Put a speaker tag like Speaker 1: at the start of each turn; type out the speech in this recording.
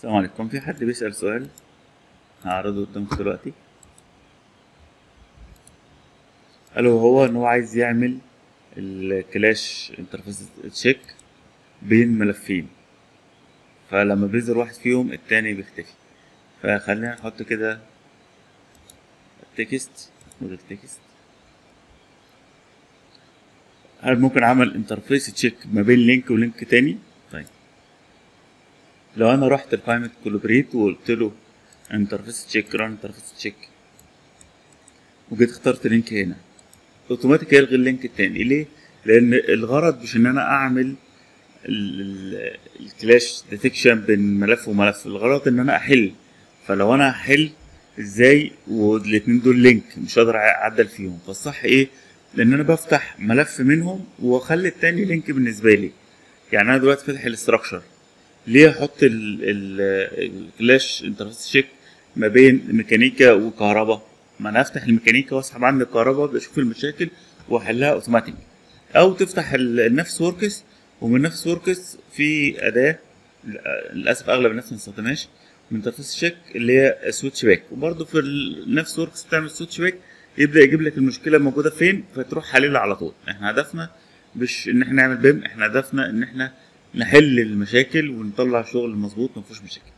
Speaker 1: السلام عليكم في حد بيسأل سؤال هعرضه قدامكم دلوقتي قال هو ان هو عايز يعمل الكلاش انترفيس تشيك بين ملفين فلما بيظهر واحد فيهم التاني بيختفي فخلينا نحط كده تكست موديل تكست هل ممكن اعمل انترفيس تشيك ما بين لينك ولينك تاني طيب لو انا رحت لقائمة كولابريت وقلت له انترفيس تشيك ران انترفيس تشيك وجيت اخترت لينك هنا اوتوماتيك هيلغي اللينك التاني ليه؟ لان الغرض مش ان انا اعمل الكلاش ديتكشن بين ملف وملف الغرض ان انا احل فلو انا هحل ازاي والاتنين دول لينك مش هقدر اعدل فيهم فالصح ايه لان انا بفتح ملف منهم واخلي التاني لينك بالنسبه لي يعني انا دلوقتي فاتح الاستراكشر ليه احط الكلاش انترفيس تشيك ما بين ميكانيكا وكهرباء ما انا افتح الميكانيكا واسحب عني الكهرباء بشوف المشاكل واحلها اوتوماتيك او تفتح النفس وركس ومن نفس وركس في اداه للاسف اغلب الناس ما بتستخدمهاش من انترفيس تشيك اللي هي سويتش باك وبرده في نفس وركس تعمل سويتش باك يبدا يجيب لك المشكله موجوده فين فتروح حللها على طول احنا هدفنا مش ان احنا نعمل بيم احنا هدفنا ان احنا نحل المشاكل ونطلع شغل مظبوط ما فيهوش مشاكل